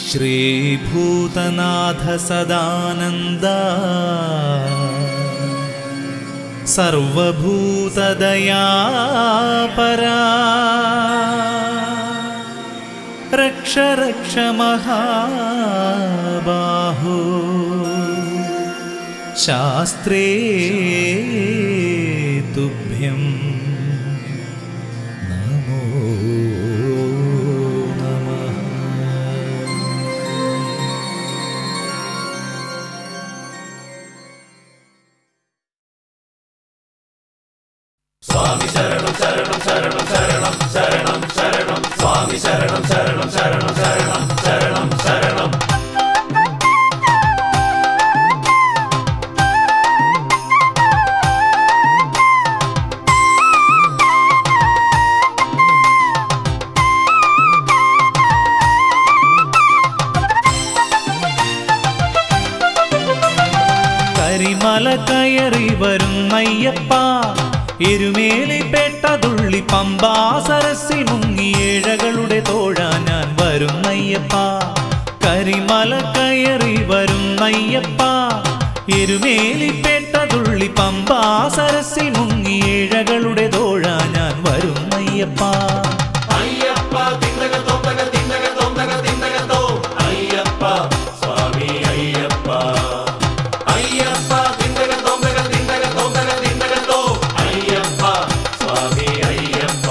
ശ്രീഭൂതനാഥ സദാനന്ദ സർവഭൂതദയാപരാ രക്ഷ രക്ഷ മഹാബാഹോ ശാസ്ത്രേ തുഭ്യം നമോ നമഃ കരിമല കയറി വരുന്നയ്യപ്പ എരുമേലി പെട്ടതുള്ളി പമ്പാ സരസിൽ മുങ്ങിയേഴകളുടെ തോഴ ഞാൻ വരുന്നയ്യപ്പ കരിമല കയറി വരുന്നയ്യപ്പ എരുമേലി പെട്ടതുള്ളി പമ്പാ സരസിൽ മുങ്ങിയേഴകളുടെ തോഴ ഞാൻ വരുന്നയ്യപ്പ അയ്യപ്പ തിണ്ടക തോന്തക തിണ്ടക തോന്തക തിണ്ടക തോ അയ്യപ്പ സ്വാമി അയ്യപ്പ അയ്യപ്പ തിണ്ടക തോന്തക തിണ്ടക തോന്തക തിണ്ടക തോ അയ്യപ്പ സ്വാമി അയ്യപ്പ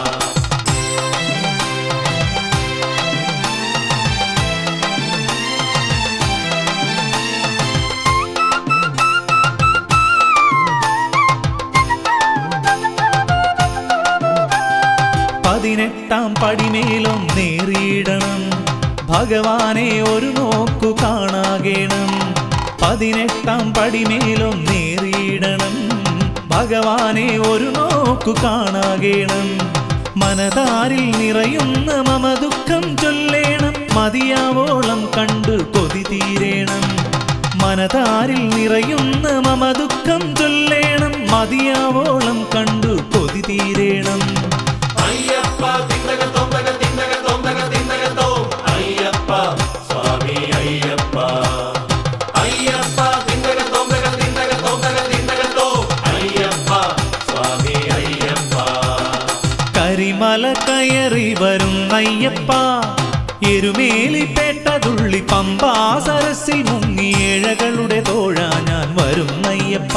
പതിനെട്ടാം പടിമേലും നേറിയിടണം ഭഗവാനെ ഒരു നോക്കു കാണാകേണം പതിനെട്ടാം പടിമേലും നേറിയിടണം ഭഗവാനെ ഒരു നോക്കു കാണാകേണം മനതാരിൽ നിറയുന്ന മമ ദുഃഖം ചൊല്ലേണം മതിയാവോളം കണ്ടു കൊതി തീരേണം മനതാരിൽ നിറയുന്ന മമ ദുഃഖം ചൊല്ലേണം മതിയാവോളം കണ്ടു കൊതി തീരേണം അയ്യപ്പ തിണ്ടക തോന്തക തിണ്ടക തോന്തക തിണ്ടക തോ അയ്യപ്പ സ്വാമി അയ്യപ്പ അയ്യപ്പ തിണ്ടക തോന്തക തിണ്ടക തോന്തക തിണ്ടക തോ അയ്യപ്പ സ്വാമി അയ്യപ്പ കരിമല കയറി വരുന്നയ്യപ്പ എരുമേലി പേട്ടതുള്ളി പമ്പാ സരസിൽ മുങ്ങിയേഴകളുടെ തോഴ ഞാൻ വരുന്നയ്യപ്പ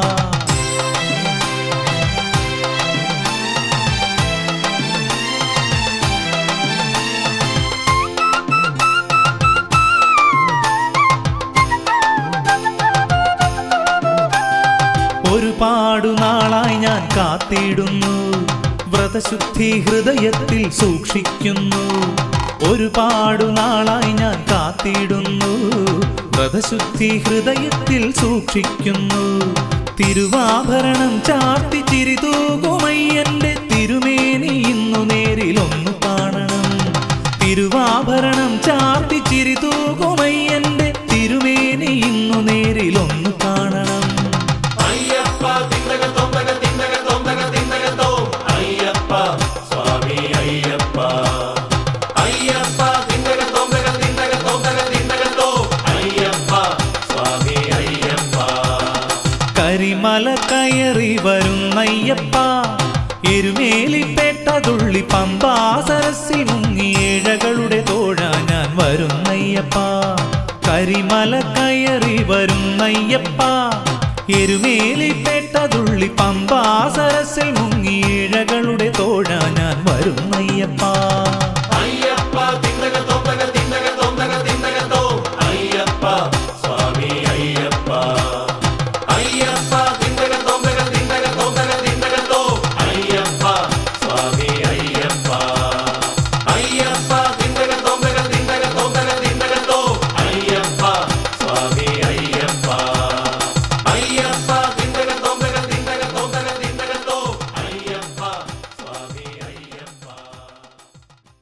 ഒരുപാടു നാളായി ഞാൻ കാത്തിടുന്നു വ്രതശുദ്ധി ഹൃദയത്തിൽ സൂക്ഷിക്കുന്നു ഒരുപാടു നാളായി ഞാൻ കാത്തിടുന്നു വ്രതശുദ്ധി ഹൃദയത്തിൽ സൂക്ഷിക്കുന്നു തിരുവാഭരണം ചാർത്തി ചിരി തൂകുമയ്യന്റെ തിരുമേനി ഇന്നു നേരിലൊന്നു കാണണം തിരുവാഭരണം ചാർത്തി ചിരി തൂകുമയ്യന്റെ തിരുമേനി ഇന്നു നേരിലൊന്നു കാണണം അയ്യപ്പ തിണ്ടക തോന്തക തിണ്ടക തോന്തക തിണ്ടക തോ അയ്യപ്പ സ്വാമി അയ്യപ്പ അയ്യപ്പ തിണ്ടക തോന്തക തിണ്ടക തോന്തക തിണ്ടക തോ അയ്യപ്പ സ്വാമി അയ്യപ്പ കരിമല കയറി വരുന്നയ്യപ്പ എരുമേലി പേട്ടതുള്ളി പമ്പാ സരസിൽ മുങ്ങിയേഴകളുടെ തോഴ ഞാൻ വരുന്നയ്യപ്പ കരിമല കയറി വരുന്നയ്യപ്പ എരുമേലി പേട്ടതുള്ളി പമ്പാ സരസിൽ മുങ്ങിയേഴകളുടെ തോഴ ഞാൻ വരുന്നയ്യപ്പ അയ്യപ്പ തിണ്ടക തോന്തക തിണ്ടക തോന്തക തിണ്ടക തോ അയ്യപ്പ സ്വാമി അയ്യപ്പ അയ്യപ്പ തിണ്ടക തോന്തക തിണ്ടക തോന്തക തിണ്ടക തോ അയ്യപ്പ സ്വാമി അയ്യപ്പ അയ്യപ്പ തിണ്ടക തോന്തക തിണ്ടക തോന്തക തിണ്ടക തോ അയ്യപ്പ സ്വാമി അയ്യപ്പ അയ്യപ്പ തിണ്ടക തോന്തക തിണ്ടക തോന്തക തിണ്ടക തോ അയ്യപ്പ സ്വാമി അയ്യപ്പ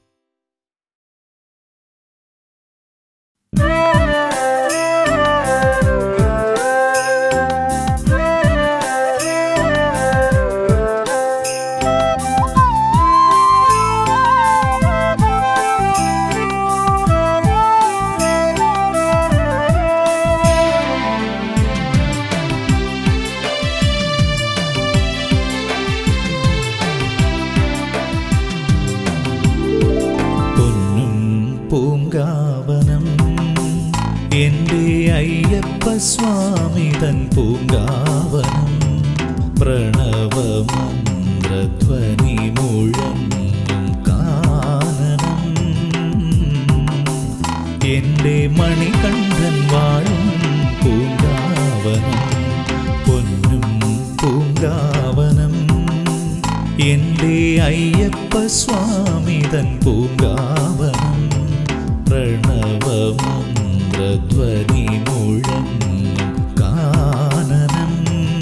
സ്വാമി തൻ പൂങ്കാവനം പ്രണവമന്ത്രധ്വനി മുഴങ്ങും കാനനം എന്റെ മണികണ്ഠൻ വാഴും പൂങ്കാവനം പൊന്നും പൂങ്കാവനം എന്റെ അയ്യപ്പ സ്വാമി തൻ പൂങ്കാവനം പ്രണവമന്ത്രധ്വനി മുഴങ്ങും കാനനം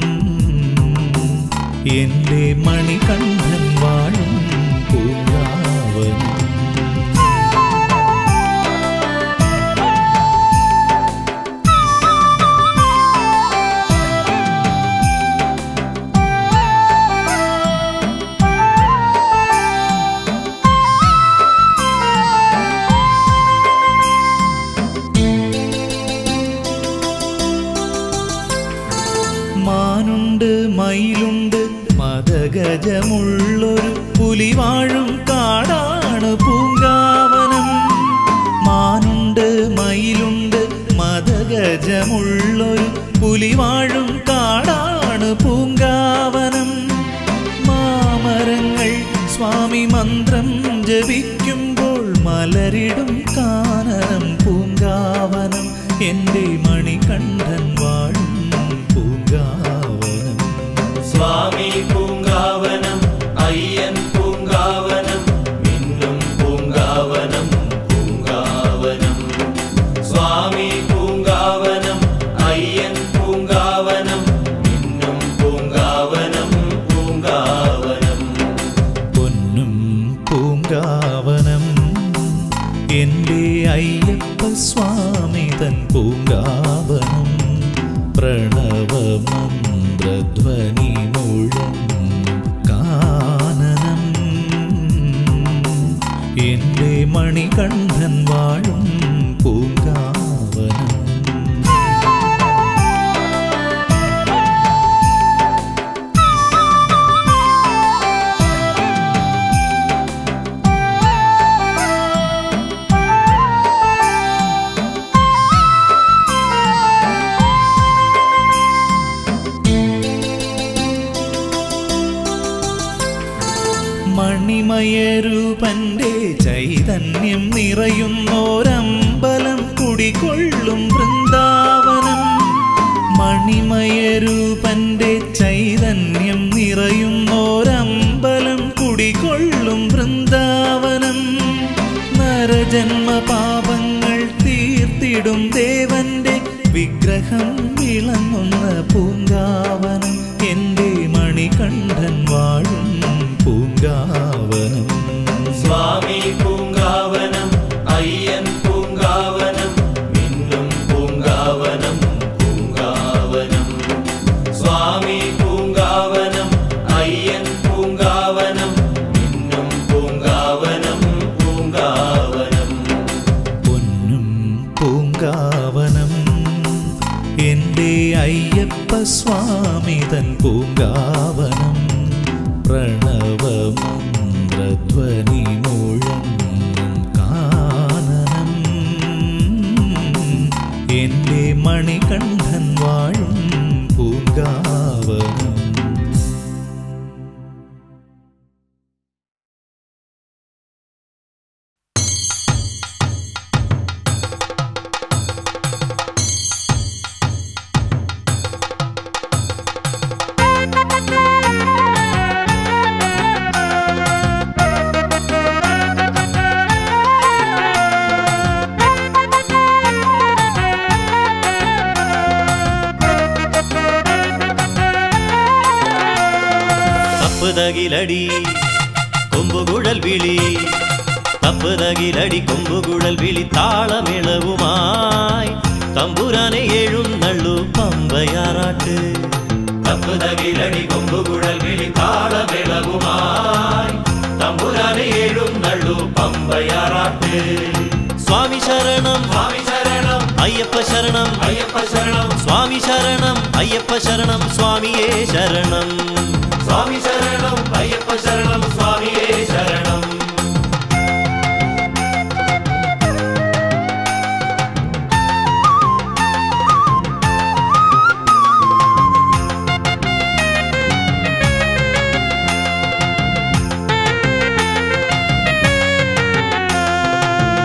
എന്റെ മണികണ്ഠൻ വാഴും പൂങ്കാവനം മാനുണ്ട് മയിലുണ്ട് മതഗജമുള്ളൊരു പുലിവാഴും കാടാണ് പൂങ്കാവനം മാനുണ്ട് മയിലുണ്ട് മതഗജമുള്ളൊരു പുലിവാഴും കാടാണ് പൂങ്കാവനം മാമരങ്ങൾ സ്വാമി മന്ത്രം ജപിക്കുമ്പോൾ മലരിടും കാനനം പൂങ്കാവനം എൻ്റെ മണികണ്ഠൻ വാഴും പൂങ്കാവനം സ്വാമി പൂങ്കാവനം അയ്യൻ പൂങ്കാവനം മിന്നും പൂങ്കാവനം പൂങ്കാവനം സ്വാമി പൂങ്കാവനം അയ്യൻ പൂങ്കാവനം മിന്നും പൂങ്കാവനം പൂങ്കാവനം പൊന്നും പൂങ്കാവനം എൻ്റെ അയ്യപ്പ സ്വാമി തൻ പൂങ്കാവനം പ്രണവമന്ത്രധ്വനി മുഴങ്ങും കാനനം എൻ്റെ മണികണ്ഠൻ വാഴും പൂങ്കാവനം മണിമയരൂപന്റെ ചൈതന്യം നിറയുന്നോരമ്പലം കുടികൊള്ളും വൃന്ദാവനം മണിമയരൂപന്റെ ചൈതന്യം നിറയുന്നോരമ്പലം കുടികൊള്ളും വൃന്ദാവനം നരജന്മ പാപങ്ങൾ തീർത്തിടും ദേവന്റെ വിഗ്രഹം വിളങ്ങുന്ന പൂങ്കാവനം എൻ്റെ മണികണ്ഠൻ വാഴും പൂങ്കാവനം സ്വാമി പൂങ്കാവനം അയ്യൻ പൂങ്കാവനം മിന്നും പൂങ്കാവനം പൂങ്കാവനം സ്വാമി പൂങ്കാവനം അയ്യൻ പൂങ്കാവനം മിന്നും പൂങ്കാവനം പൂങ്കാവനം പൊന്നും പൂങ്കാവനം എൻ്റെ അയ്യപ്പ സ്വാമി തൻ പൂങ്കാവനം പ്രണവമന്ത്രധ്വനി മുഴങ്ങും കാനനം എൻ്റെ മണികണ്ഠൻ വാഴും പൂങ്കാവനം തപ്പുതകിലടി കൊമ്പുകുഴൽ വിളി തപ്പുതകിലടി കൊമ്പുകുഴൽ വിളി താളമിളവുമായി തമ്പുരാനെ എഴുന്നള്ളു പമ്പയാറാട്ട് തപ്പുതകിലടി കൊമ്പുകുഴൽ വിളി താളവിളവുമായി തമ്പുരാനെ എഴുന്നള്ളു പമ്പയാറാട്ട് സ്വാമി ശരണം സ്വാമി ശരണം അയ്യപ്പ ശരണം അയ്യപ്പ ശരണം സ്വാമി ശരണം അയ്യപ്പ ശരണം സ്വാമിയേ ശരണം സ്വാമി ശരണം അയ്യപ്പ ശരണം സ്വാമിയേ ശരണം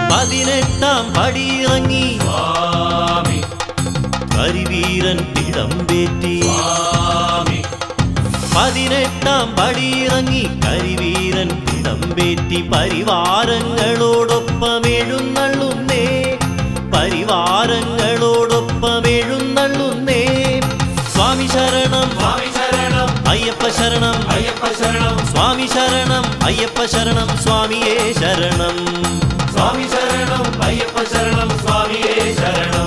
പതിനെട്ടാം പടിയിറങ്ങി സ്വാമി കരിവീരൻ ഇടംപേറ്റി സ്വാമി പതിനെട്ടാം പടിയിറങ്ങി കരിവീരൻ ഇടംപേറ്റി പരിവാരങ്ങളോടൊപ്പം എഴുന്നള്ളുന്നേ പരിവാരങ്ങളോടൊപ്പം എഴുന്നള്ളുന്നേ സ്വാമി ശരണം സ്വാമി ശരണം അയ്യപ്പ ശരണം അയ്യപ്പ ശരണം സ്വാമി ശരണം അയ്യപ്പ ശരണം സ്വാമിയേ ശരണം സ്വാമി ശരണം അയ്യപ്പ ശരണം സ്വാമിയേ ശരണം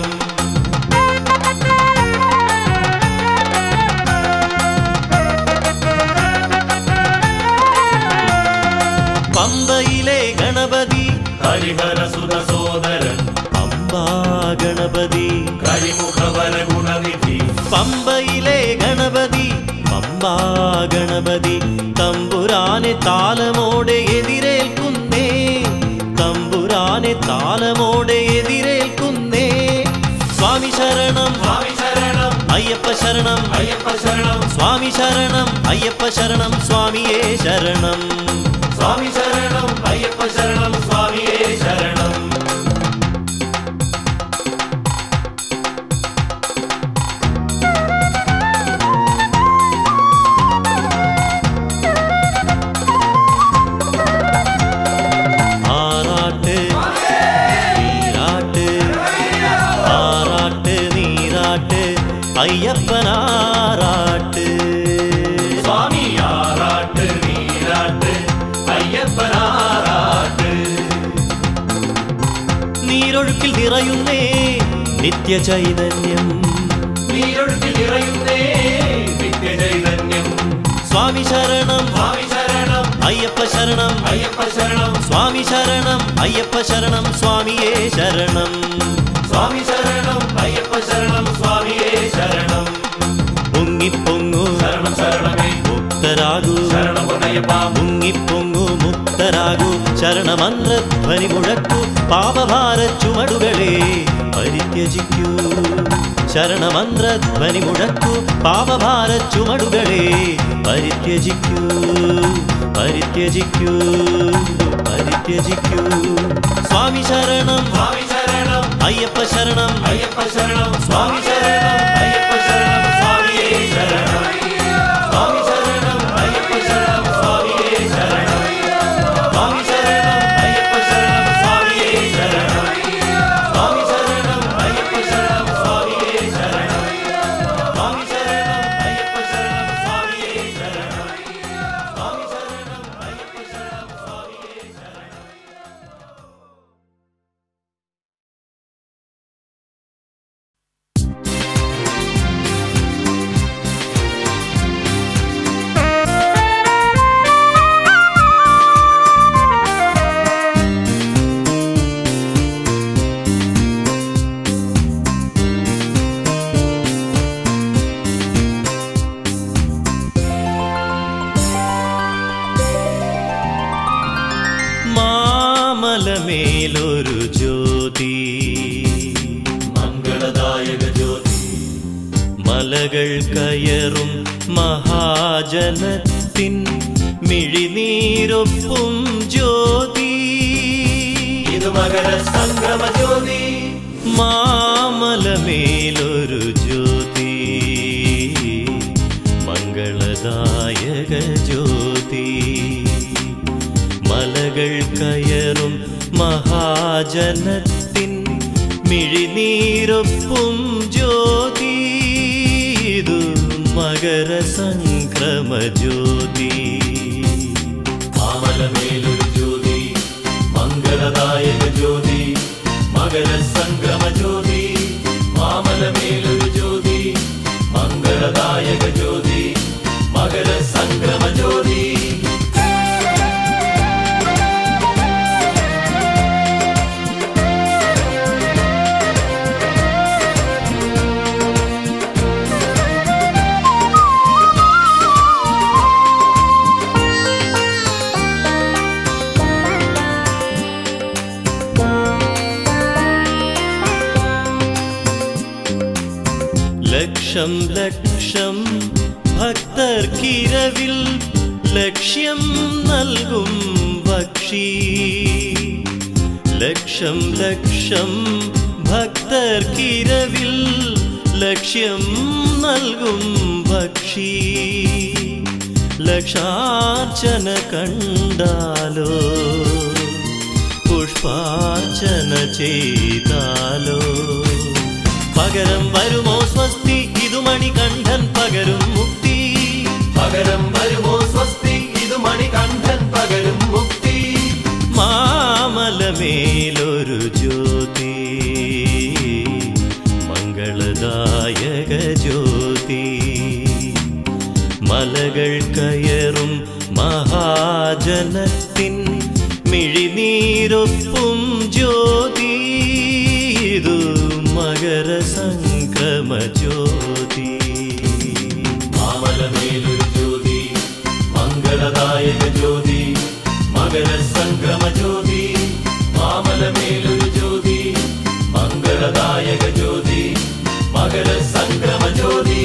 പമ്പയിലെ ഗണപതി ഹരിഹര സുത സോദരൻ പമ്പാ ഗണപതി കരിമുഖവര ഗുണനിധി പമ്പയിലെ ഗണപതി പമ്പാ ഗണപതി തമ്പുരാനെ താലമോടെ എതിരേൽക്കുന്നേ തമ്പുരാനെ താലമോടെ എതിരേൽക്കുന്നേ സ്വാമി ശരണം സ്വാമി ശരണം അയ്യപ്പ ശരണം അയ്യപ്പ ശരണം സ്വാമി ശരണം അയ്യപ്പ ശരണം സ്വാമിയേ ശരണം സ്വാമി ശരണം അയ്യപ്പ ശരണം സ്വാമിയേ ശരണം ആറാട്ട് നീരാട്ട് ആറാട്ട് നീരാട്ട് അയ്യപ്പനാറാട്ട് സ്വാമി ആറാട്ട് നീരാട്ട് അയ്യപ്പനാറാട്ട് നീരൊഴുക്കിൽ നിറയുന്നേ നിത്യചൈതന്യം നീരൊഴുക്കി നിറയുന്നേ നിത്യചൈതന്യം സ്വാമി ശരണം സ്വാമി ശരണം അയ്യപ്പ ശരണം അയ്യപ്പ ശരണം സ്വാമി ശരണം അയ്യപ്പ ശരണം സ്വാമിയേ ശരണം സ്വാമി ശരണം അയ്യപ്പ ശരണം സ്വാമിയേ ശരണം മുങ്ങിപ്പൊങ്ങു ശരണം ശരണമേ മുക്തരാകൂ ശരണം പൊന്നയ്യപ്പ മുങ്ങിപ്പൊങ്ങു മുക്തരാകൂ ശരണമന്ത്രധ്വനി മുഴക്കൂ പാപഭാര ചുമടുകളെ പരിത്യജിക്കൂ ശരണമന്ത്രധ്വനി മുഴക്കൂ പാപഭാര ചുമടുകളെ പരിത്യജിക്കൂ പരിത്യജിക്കൂ പരിത്യജിക്കൂ സ്വാമി ശരണം സ്വാമി ശരണം അയ്യപ്പ ശരണം അയ്യപ്പ ശരണം സ്വാമി ശരണം അയ്യപ്പ ശരണം സ്വാമിയേ ശരണം സ്വാമി ശരണം അയ്യപ്പ ശരണം സ്വാമിയേ ശരണം സ്വാമി ശരണം അയ്യപ്പ ശരണം സ്വാമിയേ ശരണം സ്വാമി ശരണം അയ്യപ്പ ശരണം സ്വാമിയേ ശരണം സ്വാമി ശരണം അയ്യപ്പ ശരണം സ്വാമിയേ ശരണം സ്വാമി ശരണം അയ്യപ്പ ശരണം സ്വാമിയേ ശരണം മാമലമേലൊരു ജ്യോതി മംഗളദായക ജ്യോതി മലകൾ കയറും മഹാജനത്തിൻ മിഴിനീരൊപ്പും ജ്യോതി ഇത് മകര സംഗമ ജ്യോതി മാമലമേലൊരു ജ്യോതി മംഗളദായക ജ്യോതി മലകൾ കയറും മഹാജനത്തിൻ മിഴിനീരൊപ്പും ജ്യോതി ഇതു മകര സംക്രമ ജ്യോതി മാമലമേലൊരു ജ്യോതി മംഗളദായക ജ്യോതി മകര സംഗമ ജ്യോതി മാമലമേലൊരു ജ്യോതി മംഗളദായക ജ്യോതി മകര സംക്രമ ജ്യോതി ലക്ഷം ലക്ഷം ഭക്തർക്കിരവിൽ ലക്ഷ്യം നൽകും പക്ഷി ലക്ഷം ലക്ഷം ഭക്തർക്കിരവിൽ ലക്ഷ്യം നൽകും ഭക്ഷി ലക്ഷാർച്ചന കണ്ടാലോ പുഷ്പാർച്ചന ചെയ്താലോ പകരം വരുമോ സ്വസ്തി ഇതു മണികണ്ഠൻ പകരും മുക്തി പകരം വരുമോ സ്വസ്തി ഇത് മണികണ്ഠൻ പകരും മുക്തി മാമലമേലൊരു ജ്യോതി മംഗളദായക ജ്യോതി മലകൾ കയറും മഹാജനത്തിൻ മിഴിനീരൊപ്പും ജ്യോതി ഇതു മകര സംക്രമ ജ്യോതി മാമലമേലൊരു ജ്യോതി മംഗളദായക ജ്യോതി മകര സംക്രമ ജ്യോതി മാമലമേലൊരു ജ്യോതി മംഗളദായക ജ്യോതി മകര സംക്രമ ജ്യോതി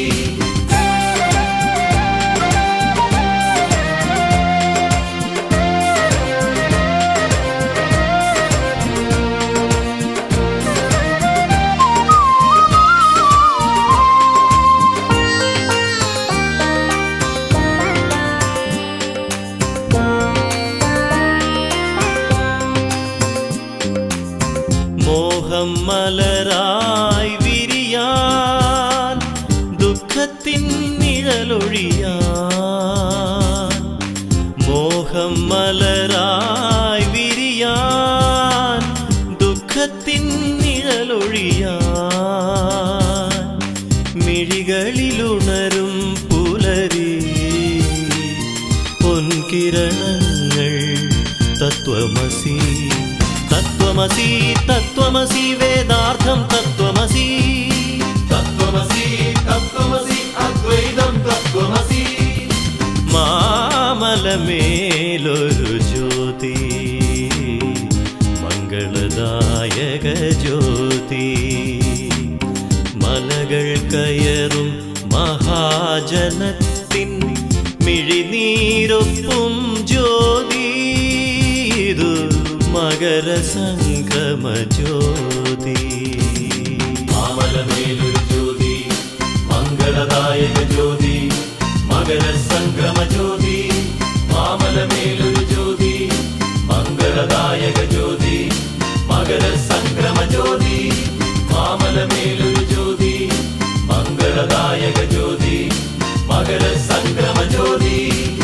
മോഹം മലരായി വിരിയാൻ ദുഃഖത്തിൻ നിഴലൊഴിയാൻ മോഹം മലരായി വിരിയാൻ ദുഃഖത്തിൻ നിഴലൊഴിയാൻ മിഴികളിലുണരും പുലരി പൊൻകിരണങ്ങൾ തത്വമസി തത്വമസി തത്വമസി വേദാർത്ഥം തത്വമസി തത്വമസി തത്വമസി അദ്വൈതം തത്വമസി മാമലമേലൊരു ജ്യോതി മംഗളദായക ജ്യോതി മലകൾ കയറും മഹാജനത്തിൻ മിഴിനീരൊപ്പും ജ്യോതി ഇതു മകര സംക്രമ ജ്യോതി മാമലമേലൊരു ജ്യോതി മംഗളദായക ജ്യോതി മകര സംക്രമ ജ്യോതി മാമലമേലൊരു ജ്യോതി മംഗളദായക ജ്യോതി മകര സംക്രമ ജ്യോതി മാമലമേലൊരു ജ്യോതി മംഗളദായക ജ്യോതി മകര സംക്രമ ജ്യോതി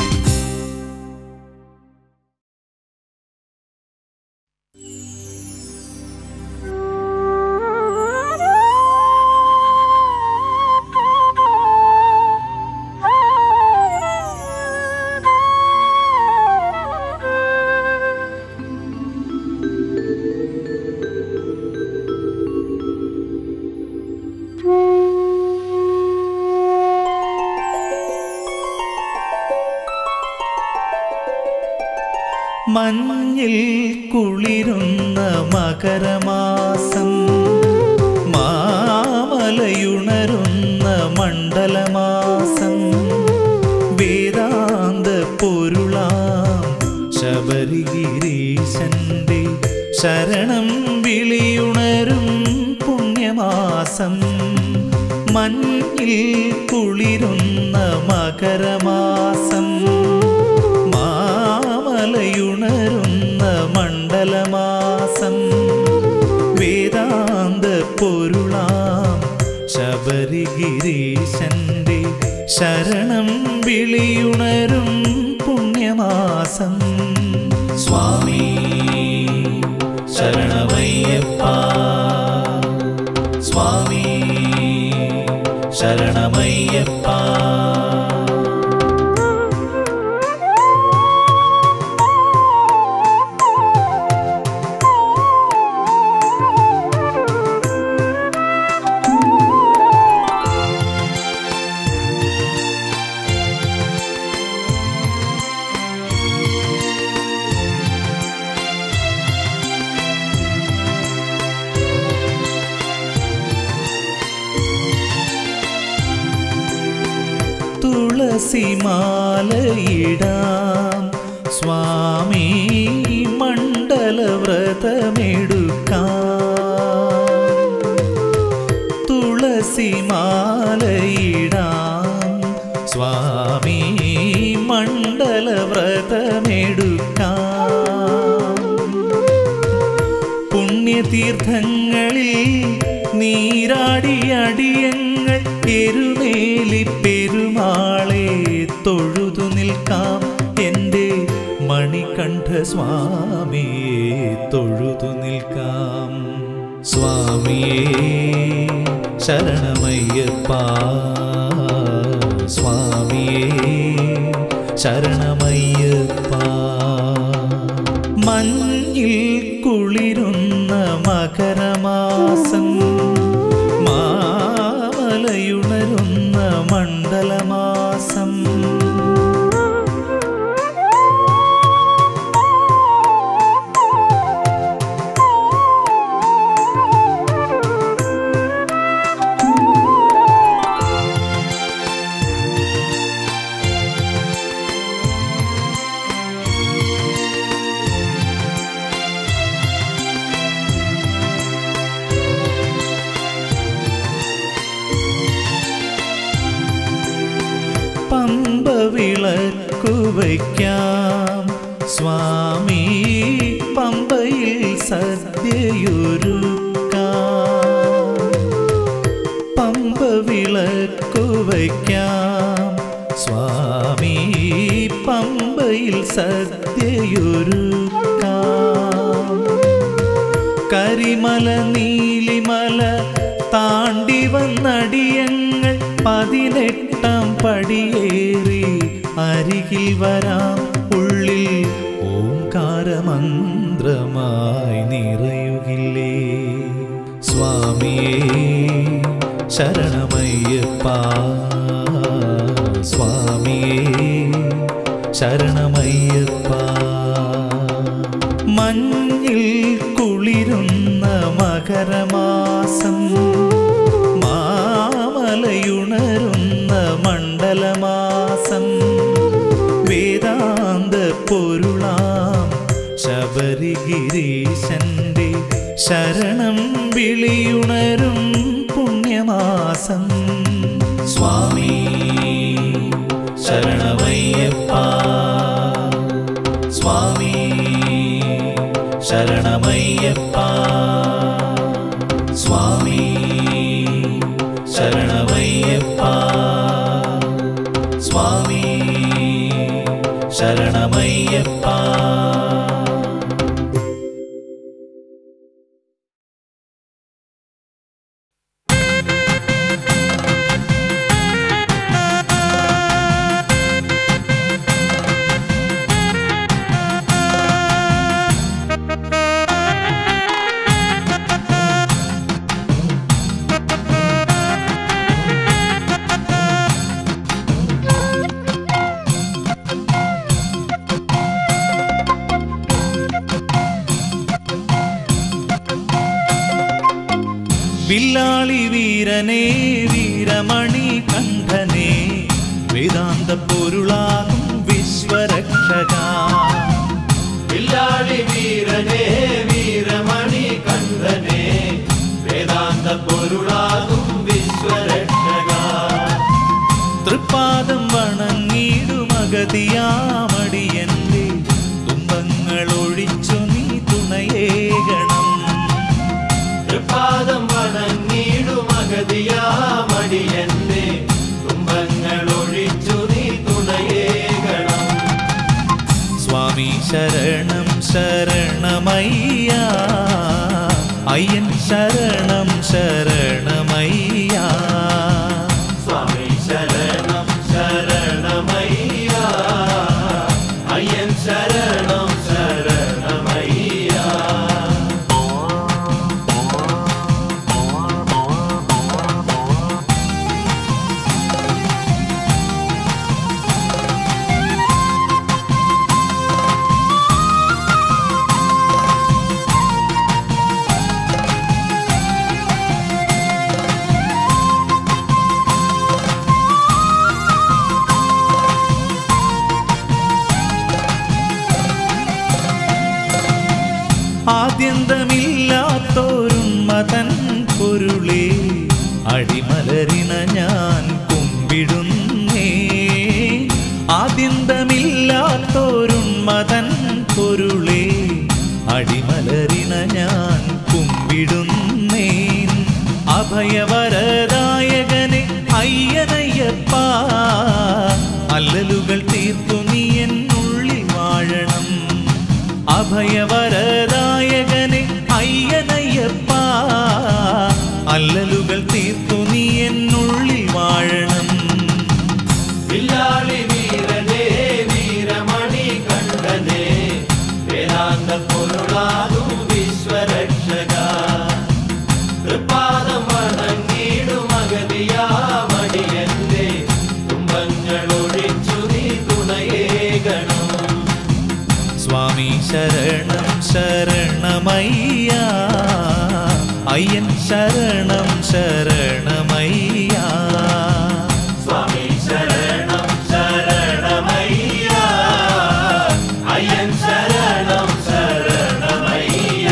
മഞ്ഞിൽ കുളിരുന്ന മകരമാസം മാമലയുണരുന്ന മണ്ഡലമാസം വേദാന്ത പൊരുളാം ശബരിഗിരീശന്റെ ശരണം വിളിയുണരും പുണ്യമാസം മഞ്ഞിൽ കുളിരുന്ന മകരമാസം മാമലയുണരുന്ന മണ്ഡലമാസം വേദാന്ത പൊരുളാം ശബരിഗിരീശന്റെ ശരണം വിളിയുണരും പുണ്യമാസം സ്വാമി ശരണമയ്യപ്പ സ്വാമി ശരണമയ്യപ്പ തുളസിമാലയിടാം സ്വാമി മണ്ഡലവ്രതമെടുക്കാം പുണ്യതീർത്ഥങ്ങളിൽ നീരാടിയടിയങ്ങൾ എരുമേലി പെരുമാളെ തൊഴുതു നിൽക്കാം എൻ്റെ മണികണ്ഠ സ്വാമിയെ തൊഴുതു നിൽക്കാം സ്വാമിയേ ശരണമയ്യപ്പ സ്വാമിയേ ശരണമയ്യപ്പ മഞ്ഞിൽ കുളിരുന്ന മകരമാസം മാമലയുണരുന്ന മണ്ഡലമാസം പമ്പ വിളക്കു വയ്ക്കാം സ്വാമി പമ്പയിൽ സദ്യയൊരുക്കാം പമ്പ വിളക്കു വയ്ക്കാം സ്വാമി പമ്പയിൽ സദ്യയൊരുക്കാം കരിമല നീലിമല താണ്ടി വന്നടിയങ്ങൾ പതിനെട്ടാം പടിയേറി അരികിൽ വരാം ഉള്ളിൽ ഓംകാരമന്ത്രമായി നിറയുകില്ലേ സ്വാമിയേ ശരണമയ്യപ്പ സ്വാമിയേ ശരണമയ്യപ്പ മഞ്ഞിൽ കുളിരുന്ന മകരമാസം മാമലയുണരുന്ന മണ്ഡലമാസം വേദാന്ത പൊരുളാം ശബരിഗിരീശന്റെ ശരണം വിളിയുണരും പുണ്യമാസം സ്വാമി ശരണമയ്യപ്പ സ്വാമി ശരണമയ്യപ്പ സ്വാമി ശരണമയ്യപ്പ സ്വാമി ശരണമയ്യപ്പ വില്ലാളി വീരനേ വീരമണി കണ്ഠനേ വേദാന്ത പൊരുളാകും വിശ്വരക്ഷക വില്ലാളി വീരനേ വീരമണി കണ്ഠനേ വേദാന്ത പൊരുളാകും വിശ്വരക്ഷക തൃപ്പാദം വണങ്ങിടുമഗതിയാമടിയന്റെ തുമ്പങ്ങൾ ഒഴിച്ചു നീ തുണയേകണം തൃപ്പാദം വണങ്ങിടുമഗതിയാമടിയന്റെ തുമ്പങ്ങൾ ഒഴിച്ചു നീ തുണയേകണം സ്വാമി ശരണം ശരണമയ്യ അയ്യൻ ശരണം ശരണമയ്യ സ്വാമി ശരണം ശരണമയ്യ അയ്യൻ ശരണം ശരണമയ്യ ആദ്യന്തമില്ലാത്തോരുന്മതൻ പൊരുളേ അടിമലരിന ഞാൻ കുമ്പിടുന്നേ ആദ്യന്തമില്ലാത്തോരുന്മതൻ പൊരുളേ അടിമലരിന ഞാൻ കുമ്പിടുന്നേ അഭയവരദായകനെ അയ്യനയ്യപ്പ അല്ലലുകൾ തീർത്തു നീ എന്നുള്ളിൽ വാഴണം അഭയവരദായകനെ അയ്യനയ്യപ്പ അല്ലലുകൾ തീർത്തു നീ എന്നുള്ളിൽ വാഴണം വില്ലാളി വീരനേ വീരമണി കണ്ഠനേ വേദാന്ത പൊരുളാകും വിശ്വരക്ഷക തൃപ്പാദം വണങ്ങിടും അഗതിയാമടിയന്റെ തുമ്പങ്ങളൊഴിച്ചു നീ തുണയേകണം സ്വാമി ശരണം ശരണമയ്യ അയ്യൻ ശരണം ശരണമയ്യ സ്വാമി ശരണം ശരണമയ്യ അയ്യൻ ശരണം ശരണമയ്യ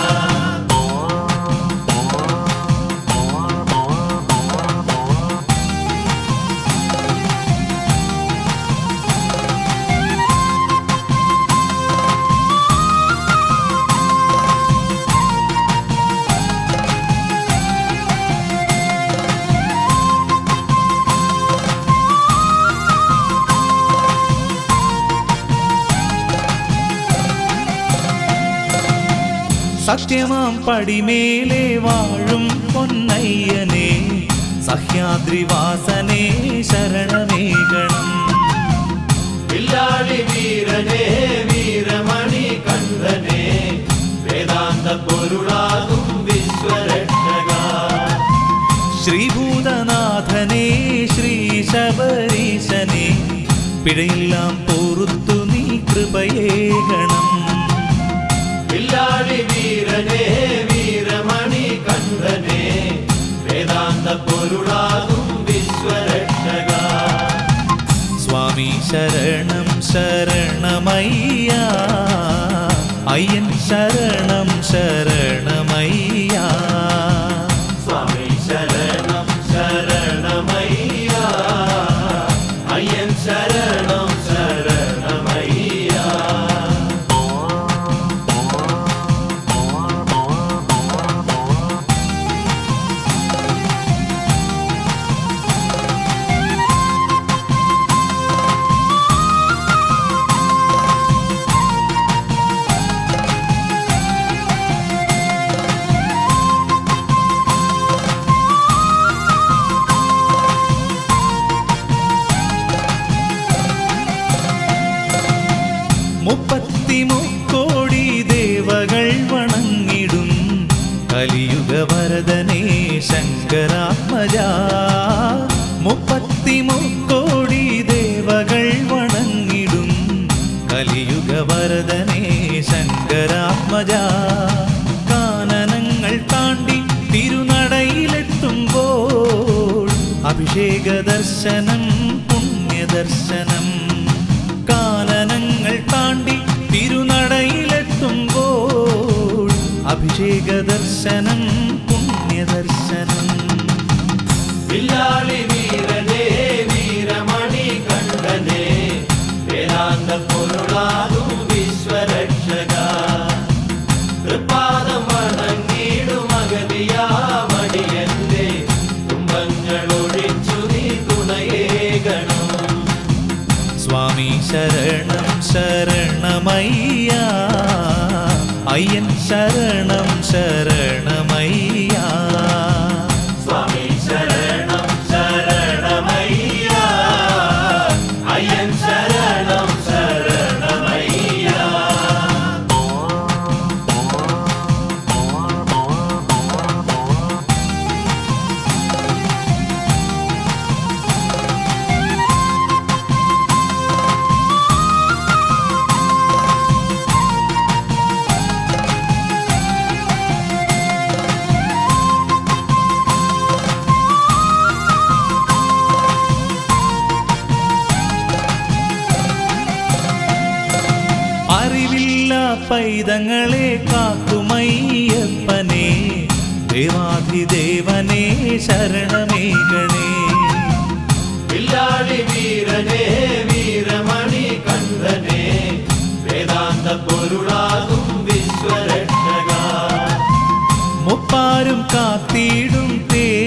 സത്യമാം പടിമേലെ വാഴും പൊന്നയ്യനെ സഹ്യാദ്രിവാസനെ ശരണമേകണം വില്ലാളി വീരനേ വീരമണി കണ്ഠനേ വേദാന്ത പൊരുളാകും വിശ്വരക്ഷക ശ്രീഭൂതനാഥനെ ശ്രീ ശബരീശനെ പിഴയെല്ലാം പൊറുത്തു നീ കൃപയേകണം വില്ലാളി വീരനേ വീരമണി കണ്ഠനേ വേദാന്ത പൊരുളാകും വിശ്വരക്ഷക സ്വാമി ശരണം ശരണമയ്യ അയ്യൻ ശരണം ശരണമയ്യ സ്വാമി ശരണം ശരണമയ്യ അയ്യൻ ശരണം ശരണമയ്യ മുപ്പത്തിമുക്കോടി ദേവകൾ വണങ്ങിടും കലിയുഗ വരദനേ ശങ്കരാത്മജ മുപ്പത്തിമുക്കോടി ദേവകൾ വണങ്ങിടും കലിയുഗ വരദനേ ശങ്കരാത്മജ കാനനങ്ങൾ താണ്ടി തിരുനടയിലെത്തുമ്പോൾ അഭിഷേക ദർശനം പുണ്യദർശനം കാനനങ്ങൾ താണ്ടി തിരുനടയിലെത്തുമ്പോൾ അഭിഷേക ദർശനം പുണ്യദർശനം വില്ലാളി വീരനേ വീരമണി കണ്ഠനേ വേദാന്ത പൊരുളാകും വിശ്വരക്ഷക തൃപ്പാദം വണങ്ങിടും അഗതിയാമടിയന്റെ തുമ്പങ്ങളൊഴിച്ചു നീ തുണയേകണം സ്വാമി ശരണം ശരണമയ്യ അയ്യൻ ശരണം ശരണമയ്യ സ്വാമി ശരണം ശരണമയ്യ അയ്യൻ ശരണം ശരണമയ്യ അറിവില്ല പൈതങ്ങളെ കാക്കുമയ്യപ്പനെ ദേവാധിദേവനെ ശരണമേകണേ വില്ലാളി വീരനേ വീരമണി കണ്ഠനേ വേദാന്ത പൊരുളാകും വിശ്വരക്ഷക മുപ്പാരും കാത്തിടും തേ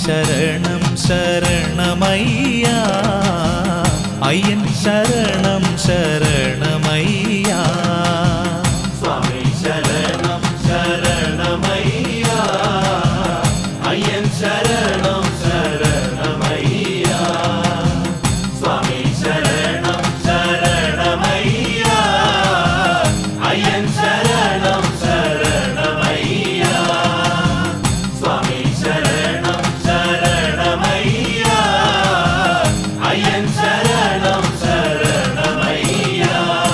ശരണം ശരണമയ്യ അയ്യൻ ശരണം ശരണമയ്യ സ്വാമി ശരണം ശരണമയ്യ അയ്യൻ ശരണം ശരണമയ്യ സ്വാമി ശരണം ശരണമയ്യ അയ്യൻ ശരണം ശരണമയ്യ സ്വാമി ശരണം ശരണമയ്യ അയ്യൻ ശരണം ശരണമയ്യ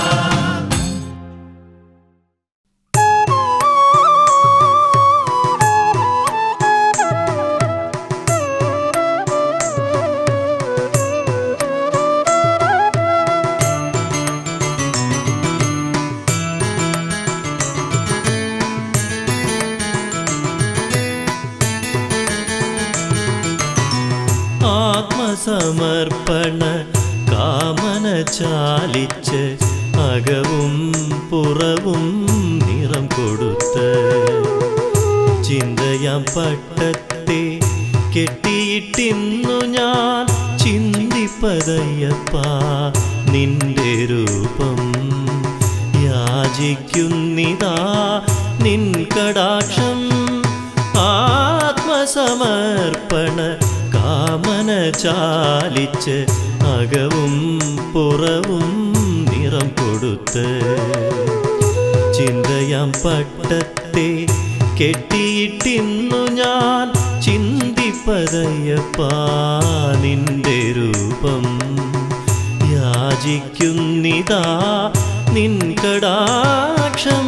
ആത്മസമർപ്പണ കാമന ചാലിച്ച് അകവും പുറവും നിറം കൊടുത്ത് ചിന്തയാം പട്ടത്തെ കെട്ടിയിട്ടിന്നു ഞാൻ ചിന്തിപ്പതയ്യപ്പ നിന്റെ രൂപം യാചിക്കുന്നിതാ നിൻ കടാക്ഷം ആത്മസമർപ്പണ കാമന ചാലിച്ച് അകവും പുറവും നിറം കൊടുത്ത് ചിന്തയാം പട്ടത്തെ കെട്ടിയിട്ടിന്നു ഞാൻ ചിന്തിപ്പതയ്യപ്പാ നിന്റെ രൂപം യാചിക്കുന്നിതാ നിൻ കടാക്ഷം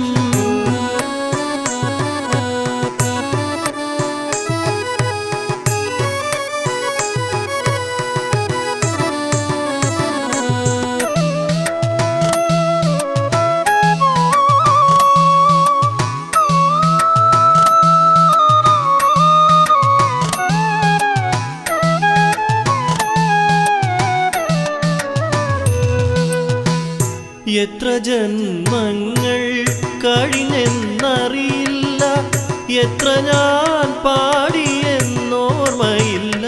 എത്ര ജന്മങ്ങൾ കഴിഞ്ഞെന്നറിയില്ല എത്ര ഞാൻ പാടിയെന്നോർമ്മയില്ല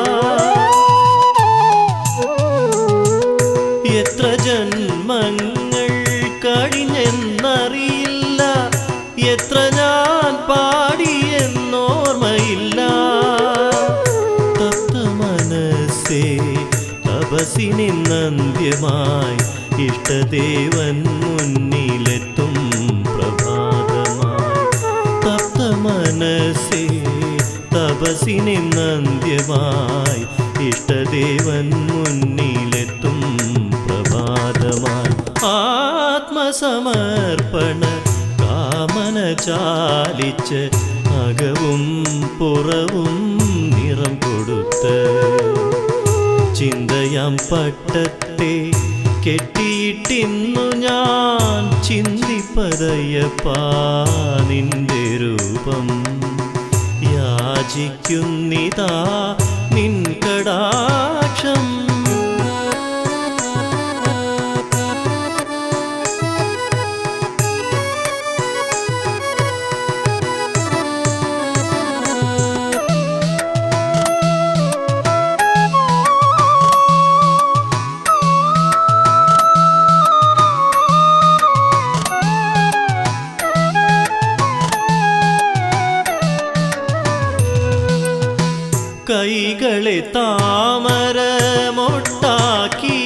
എത്ര ജന്മങ്ങൾ കഴിഞ്ഞെന്നറിയില്ല എത്ര ഞാൻ പാടിയെന്നോർമ്മയില്ല തത്ത മനസ്സേ തപസിനിന്നന്ത്യമായി ഇഷ്ടദേവൻ മുന്നിലെത്തും പ്രഭാതമായി തപ്ത മനസ്സേ തപസിനിന്നന്ത്യമായി ഇഷ്ടദേവൻ മുന്നിലെത്തും പ്രഭാതമായി ആത്മസമർപ്പണ കാമന ചാലിച്ച് അകവും പുറവും നിറം കൊടുത്ത് ചിന്തയാം പട്ടത്തെ കെട്ടിയിട്ടിന്നു ഞാൻ ചിന്തിപ്പതയ്യപ്പാ നിന്റെ രൂപം യാചിക്കുന്നിതാ നിൻ കടാക്ഷം കൈകളെ താമര മൊട്ടാക്കി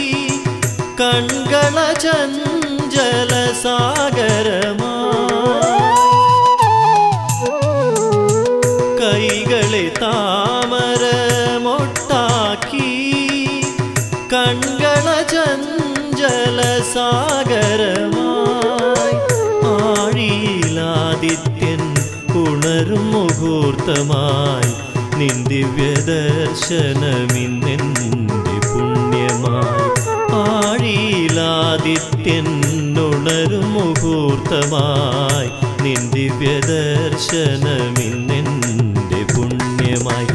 കൺകള ചഞ്ചല സാഗരമാ കൈകളെ താമര മൊട്ടാക്കി കൺകള ചഞ്ചല സാഗരമായി ആഴിയിലാദിത്യൻ ഉണരും മുഹൂർത്തമായി നിൻ ദിവ്യദർശനമിന്നെൻ്റെ പുണ്യമായി ആഴിയിലാദിത്യൻ ഉണരും മുഹൂർത്തമായി നിൻ ദിവ്യദർശനമിന്നെൻ്റെ പുണ്യമായി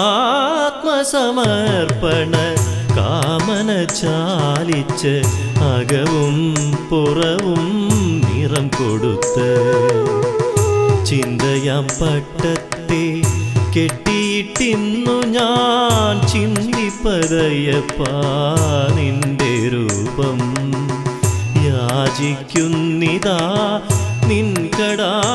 ആത്മസമർപ്പണ കാമന ചാലിച്ച് അകവും പുറവും നിറം കൊടുത്ത് ചിന്തയാം പട്ടത്തെ കെട്ടിയിട്ട് കണ്ടിട്ടിന്നു ഞാൻ ചിന്തിപ്പതയ്യപ്പാ നിന്റെ രൂപം യാചിക്കുന്നിതാ നിൻ കടാ